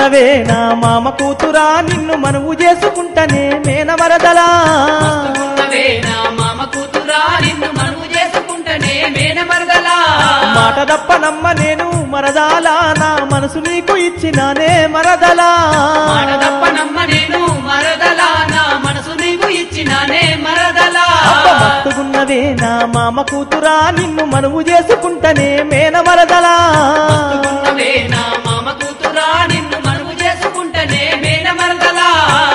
మస్తుగున్నవే నా మామ కూతురా నిన్ను మనువు చేసుకుంటనే మేన మరదలా మస్తుగున్నవే నా మామ కూతురా నిన్ను మనువు చేసుకుంటనే మేన మరదలా మాట తప్ప నమ్మ నేను మరదాలా నా మనసు నీకు ఇచ్చినానే మరదలా మాట తప్ప నమ్మ నేను మరదలా నా మనసు నీకు ఇచ్చినానే మరదలా అబ్బ మస్తుగున్నవే నా మామ కూతురా నిన్ను మనువు చేసుకుంటనే మేన మరదలా మస్తుగున్నవే నా మామ కూతురా నిన్ను మనువు చేసుకుంటనే మేన మరదలా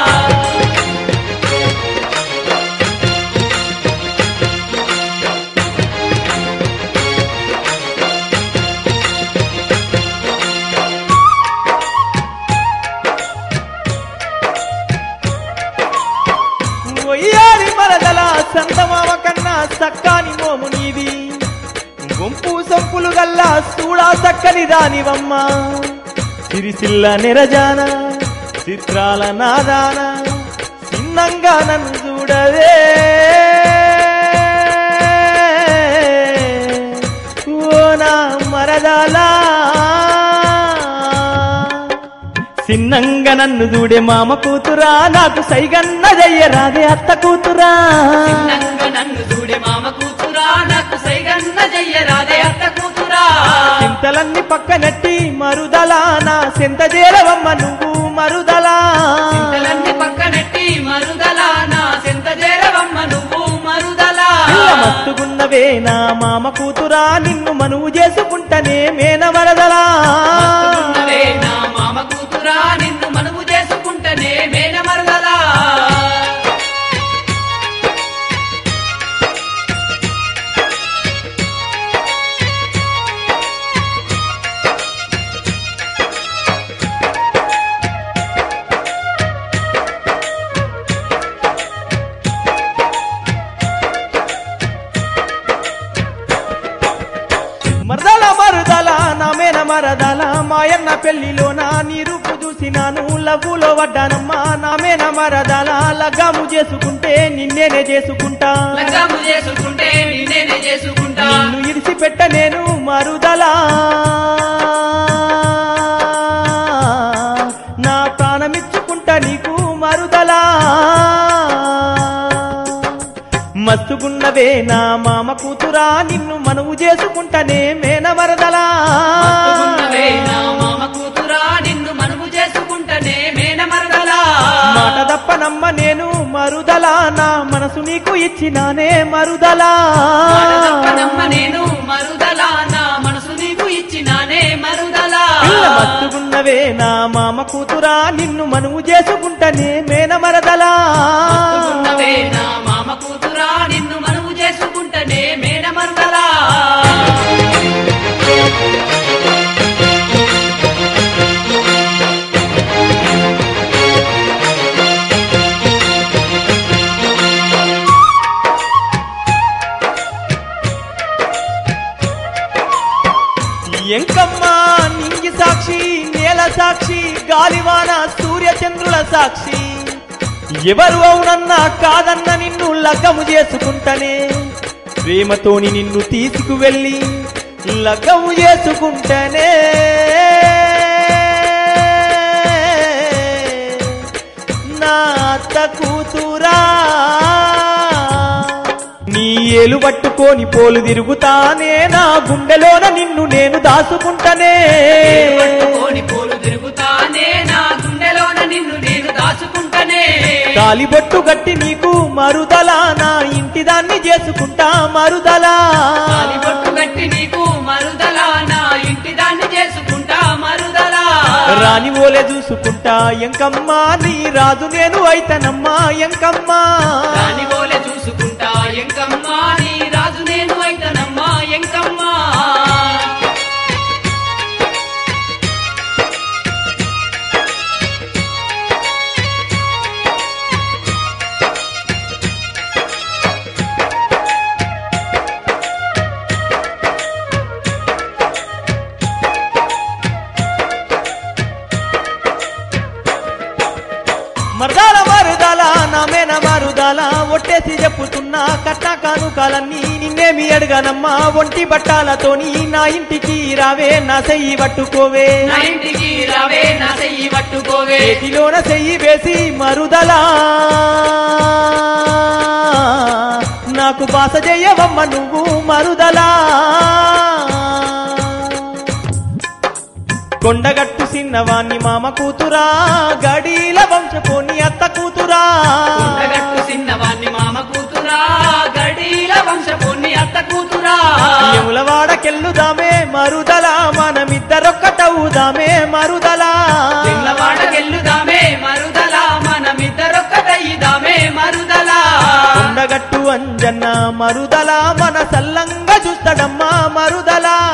ఒయ్యారి మరదల సంతమామ కన్నా సక్కాని మోము నీది గుంపు సొంపులు గల్లా చూడా చక్కని దానివమ్మ సిరిసిల్ల నిరజాన చిత్రాల నాదాన చిన్నంగా నన్ను చూడవే ఓ నా మరదలా చిన్నంగా నన్ను చూడే మామ కూతురా నాకు సైగన్న జయ్యరాదే అత్త కూతురా చిన్నంగా నన్ను చూడే మామ కూతురా నాకు సైగన్న జయ్యరాదే అత్త కూతురా చింతలన్నీ పక్కనెట్టి మరుదలా నా సెంత చేరవమ్మ నువ్వు మరుదలా చింతలన్నీ పక్కనెట్టి మరుదలా నా సెంత చేరవమ్మ నువ్వు మరుదలా పిల్ల మస్తుగున్నవే నా మామ కూతురా నిన్ను మనువు చేసుకుంటనే మేన వరదలా మస్తుగున్నవే నా మామ కూతురా నిన్ను మనువు చేసుకుంటనే మేన మరదలా మరదల మరుదల నా మేన మరదల మాయన్న పెళ్లిలో నా నీ రూపు చూసినాను లవ్వులో వడ్డానమ్మా నా మేన మరదల లగ్గాము చేసుకుంటే నిన్నేనే చేసుకుంటా లగ్గాము చేసుకుంటే నిన్నేనే చేసుకుంటా నిన్ను ఇడిచిపెట్ట నేను మరుదలా నా ప్రాణమిచ్చుకుంటా నీకు మరుదలా మస్తుగున్నవే నా మామ కూతురా నిన్ను మనవు చేసుకుంటనే మేన మరదలా మస్తుగున్నవే నా మామ కూతురా నిన్ను మనువు చేసుకుంటనే మేన మరదలా మాట తప్ప నమ్మ నేను మరుదలా నా మనసు నీకు ఇచ్చినానే మరుదలా తప్పనమ్మ నేను మరుదలా నా మనసు నీకు ఇచ్చినానే మరుదలా పిల్ల మస్తుగున్నవే నా మామ కూతురా నిన్ను మనువు చేసుకుంటనే మేన మరదలా మస్తుగున్నవే నా మామ కూతురా నిన్ను మనువు చేసుకుంటనే మేన మరుదలా ఎంకమ్మ నింగి సాక్షి నేల సాక్షి గాలివాన సూర్య చంద్రుల సాక్షి ఎవరు అవునన్నా కాదన్న నిన్ను లగ్గము చేసుకుంటనే ప్రేమతోని నిన్ను తీసుకువెళ్ళి లగ్గము చేసుకుంటనే నా అత్త కూతురా నీ ఏలు పట్టుకొని పోలు తిరుగుతానే నా గుండెలోన నిన్ను నేను దాచుకుంటనే పట్టుకొని పోలు తిరుగుతానే నా గుండెలోన నిన్ను నేను దాచుకుంటనే తాలిబొట్టు గట్టి నీకు మరుదలా నా ఇంటి దాన్ని చేసుకుంటా మరుదలా తాలిబొట్టు కట్టి నీకు మరుదలా నా ఇంటి దాన్ని చేసుకుంటా మరుదలా రాని ఓలే చూసుకుంటా ఎంకమ్మా నీ రాజు నేను అయితనమ్మా ఎంకమ్మా దాని పోలే చూసుకుంటా ఎంకమ్మా నీ రాజు నేను అయితనమ్మా ఎంకమ్మా మరదాల మరుదల నా మేన మరుదల ఒట్టేసి చెప్పుతున్నా కట్న కానుకాలన్నీ నిన్నే నిన్నేమి అడగనమ్మా ఒంటి బట్టాలతోని నా ఇంటికి రావే నా చెయ్యి పట్టుకోవే నా ఇంటికి రావే నా చెయ్యి పట్టుకోవే చేతిలోన చెయ్యి వేసి మరుదలా నాకు బాస చేయవమ్మ నువ్వు మరుదలా కొండగట్టు సిన్నవాణ్ణి మామ కూతురా గడీల వంశపోని అత్త కూతురా కొండగట్టు చిన్నవాణ్ణి మామ కూతురా గడీల వంశపుణ్ణి అత్త కూతురా యములవాడకెళ్ళుదామే మరుదలా మనమిద్దరొక్కటవుదామే మరుదలా తెల్లవాడకెళ్ళుదామే మరుదలా మనమిద్దరొక్కటయ్యిదామే మరుదలా కొండగట్టు అంజన్న మరుదలా మన సల్లంగా చూస్తాడమ్మా మరుదలా